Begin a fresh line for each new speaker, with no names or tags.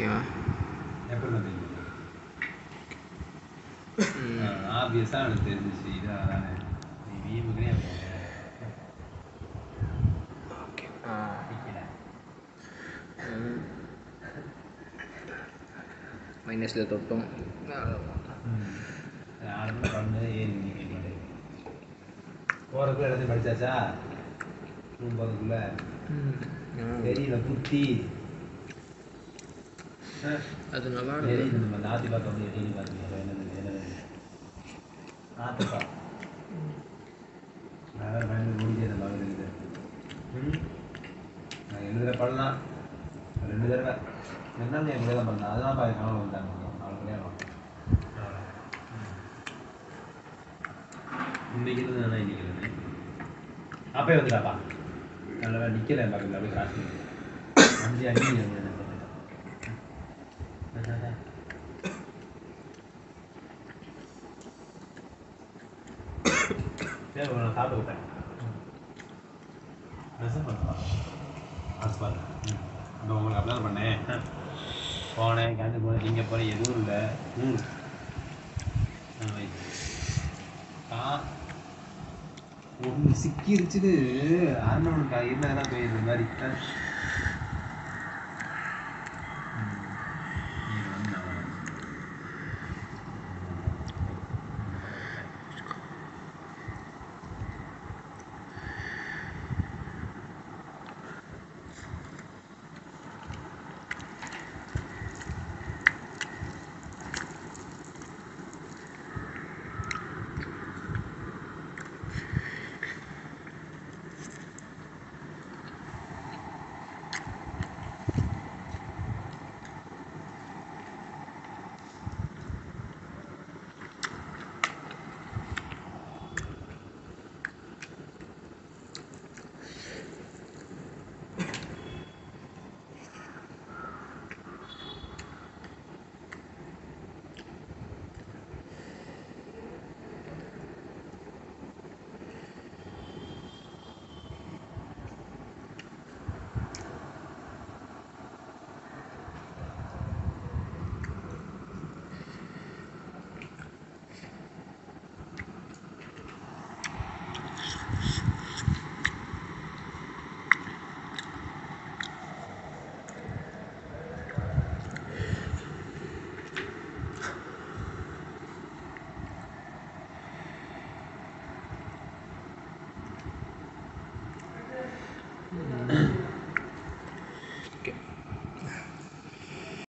ஓகேவா
எப்படி நான் தெரியும் ஆப்வியஸாக எனக்கு தெரிஞ்சிச்சு இது அதானே நீ வீமுக்குனே
ஓகே ஆ மைனஸில் தொட்டோம்
நாலு மணி பண்ணு ஏறி நிற்க மாட்டேன் போகிறக்குள்ள எல்லாத்தையும் படிச்சாச்சா ரூம் போகிறதுக்குள்ள தெரியல புத்தி
அது நல்லா
சரி
இருந்தது
நம்ம நாத்தி பார்க்க வந்து எட்டி பார்த்தீங்க என்னது என்னது நாத்துப்பா நான் வேறு பயந்து முடிஞ்சு அந்த மகன் எழுது ம் நான் எழுதுகிற பண்ணலாம் ரெண்டு தடவை ரெண்டு நாள் என் கூட தான் பண்ணேன் அதெல்லாம் பாரு கனவு வந்தாங்க நாலு கல்யாணம் இன்னைக்கு இருந்து நான் இன்னைக்கு இருந்து அப்பே வந்துடாப்பா நல்ல நிற்கல பக்கத்தில் அப்படியே கிராஸ் பண்ணி அஞ்சு அஞ்சு சரி உங்களை நான் சாப்பிட்டு விட்டேன் ரிசர்வ் பண்ணலாம் ஹாஸ்பால் இப்போ உங்களுக்கு அப்படி தான் பண்ணேன் போனேன் கிளம்பி போனேன் இங்கே போனேன் எதுவும் இல்லை ம் ஆ ஒன்று சிக்கிருச்சுன்னு அரண்மனை இருந்தால் தான் போயிருந்த மாதிரி